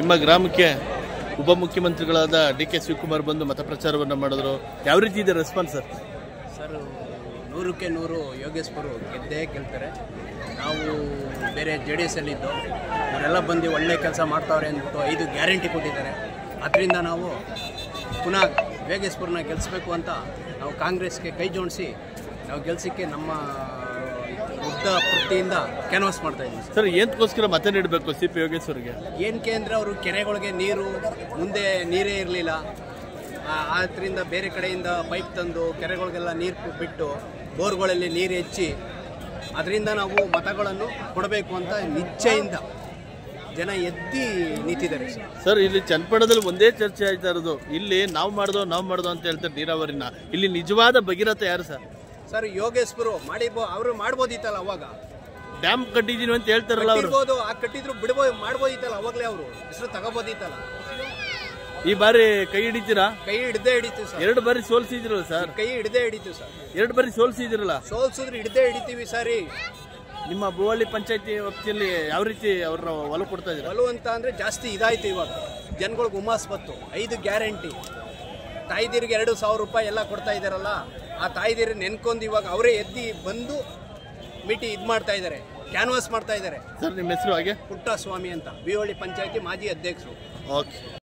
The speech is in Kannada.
ನಿಮ್ಮ ಗ್ರಾಮಕ್ಕೆ ಉಪಮುಖ್ಯಮಂತ್ರಿಗಳಾದ ಡಿ ಕೆ ಶಿವಕುಮಾರ್ ಬಂದು ಮತ ಪ್ರಚಾರವನ್ನು ಮಾಡಿದ್ರು ಯಾವ ರೀತಿ ಇದೆ ರೆಸ್ಪಾನ್ಸ್ ಸರ್ ಸರ್ ನೂರಕ್ಕೆ ನೂರು ಯೋಗೇಶ್ವರು ಗೆದ್ದೇ ಗೆಲ್ತಾರೆ ನಾವು ಬೇರೆ ಜೆ ಡಿ ಎಸ್ ಅಲ್ಲಿದ್ದು ಅವರೆಲ್ಲ ಬಂದು ಒಳ್ಳೆ ಕೆಲಸ ಮಾಡ್ತಾವ್ರೆ ಅಂದ್ಬಿಟ್ಟು ಐದು ಗ್ಯಾರಂಟಿ ಕೊಟ್ಟಿದ್ದಾರೆ ಅದರಿಂದ ನಾವು ಪುನಃ ಯೋಗೇಶ್ವರನ ಗೆಲ್ಲಿಸ್ಬೇಕು ಅಂತ ನಾವು ಕಾಂಗ್ರೆಸ್ಗೆ ಕೈ ಜೋಡಿಸಿ ನಾವು ಗೆಲ್ಸಕ್ಕೆ ನಮ್ಮ ಉದ್ದ ವೃತ್ತಿಯಿಂದ ಕ್ಯಾನ್ವಾಸ್ ಮಾಡ್ತಾ ಇದ್ದೀವಿ ಸರ್ ಸರ್ ಏನಕ್ಕೋಸ್ಕರ ಮತ ನೀಡಬೇಕು ಸಿ ಪಿ ಯೋಗೇಶ್ವರ್ಗೆ ಏನಕ್ಕೆ ಅಂದರೆ ಅವರು ಕೆರೆಗಳಿಗೆ ನೀರು ಮುಂದೆ ನೀರೇ ಇರಲಿಲ್ಲ ಆದ್ದರಿಂದ ಬೇರೆ ಕಡೆಯಿಂದ ಪೈಪ್ ತಂದು ಕೆರೆಗಳಿಗೆಲ್ಲ ನೀರು ಬಿಟ್ಟು ಬೋರ್ಗಳಲ್ಲಿ ನೀರು ಹೆಚ್ಚಿ ಅದರಿಂದ ನಾವು ಮತಗಳನ್ನು ಕೊಡಬೇಕು ಅಂತ ನಿಶ್ಚಯಿಂದ ಜನ ಎದ್ದಿ ನಿಂತಿದ್ದಾರೆ ಸರ್ ಸರ್ ಇಲ್ಲಿ ಚನ್ನಪಟ್ಟಣದಲ್ಲಿ ಒಂದೇ ಚರ್ಚೆ ಆಯ್ತಾ ಇರೋದು ಇಲ್ಲಿ ನಾವು ಮಾಡ್ದೋ ನಾವು ಮಾಡ್ದೋ ಅಂತ ಹೇಳ್ತಾರೆ ನೀರಾವರಿನ ಇಲ್ಲಿ ನಿಜವಾದ ಭಗೀರಥ ಯಾರು ಸರ್ ಸರ್ ಯೋಗೇಶ್ವರು ಮಾಡಿಬೋ ಅವರು ಮಾಡ್ಬೋದಿತ್ತಲ್ಲ ಅವಾಗ ಡ್ಯಾಮ್ ಕಟ್ಟಿದೀನಿ ಅಂತ ಹೇಳ್ತಾರಲ್ಲ ಅವರು ಕಟ್ಟಿರ್ಬೋದು ಆ ಕಟ್ಟಿದ್ರು ಬಿಡ್ಬೋದು ಮಾಡ್ಬೋದಿತ್ತಲ್ಲ ಅವಾಗಲೇ ಅವರು ಹೆಸರು ತಗೋಬೋದಿತ್ತಲ್ಲ ಈ ಬಾರಿ ಕೈ ಹಿಡಿತೀರಾ ಕೈ ಹಿಡ್ದೇ ಹಿಡಿತೀವಿ ಸರ್ ಎರಡು ಬಾರಿ ಸೋಲ್ಸಿದಿರಲ್ಲ ಸರ್ ಕೈ ಹಿಡ್ದೇ ಹಿಡಿತೀವಿ ಸರ್ ಎರಡು ಬಾರಿ ಸೋಲ್ಸಿದಿರಲ್ಲ ಸೋಲ್ಸಿದ್ರೆ ಹಿಡ್ದೇ ಹಿಡಿತೀವಿ ಸರಿ ನಿಮ್ಮ ಭೂವಳ್ಳಿ ಪಂಚಾಯತಿ ವ್ಯಾಪ್ತಿಯಲ್ಲಿ ಯಾವ ರೀತಿ ಅವ್ರನ್ನ ಒಲ ಕೊಡ್ತಾ ಇದ್ದೀರಾ ಬಲು ಅಂತ ಅಂದ್ರೆ ಜಾಸ್ತಿ ಇದಾಯ್ತು ಇವಾಗ ಜನಗಳಿಗೆ ಹುಮಾಸ್ ಬತ್ತು ಐದು ಗ್ಯಾರಂಟಿ ತಾಯ್ದಿರಿಗೆ ಎರಡು ಸಾವಿರ ರೂಪಾಯಿ ಎಲ್ಲ ಕೊಡ್ತಾ ಇದ್ದಾರಲ್ಲ ಆ ತಾಯ್ದಿರು ನೆನ್ಕೊಂಡು ಇವಾಗ ಅವರೇ ಎದ್ದಿ ಬಂದು ಮೀಟಿ ಇದು ಮಾಡ್ತಾ ಇದ್ದಾರೆ ಕ್ಯಾನ್ವಾಸ್ ಮಾಡ್ತಾ ಇದ್ದಾರೆ ಸರ್ ನಿಮ್ಮ ಹೆಸರು ಹಾಗೆ ಪುಟ್ಟಸ್ವಾಮಿ ಅಂತ ಬಿಹೊಳ್ಳಿ ಪಂಚಾಯತಿ ಮಾಜಿ ಅಧ್ಯಕ್ಷರು ಓಕೆ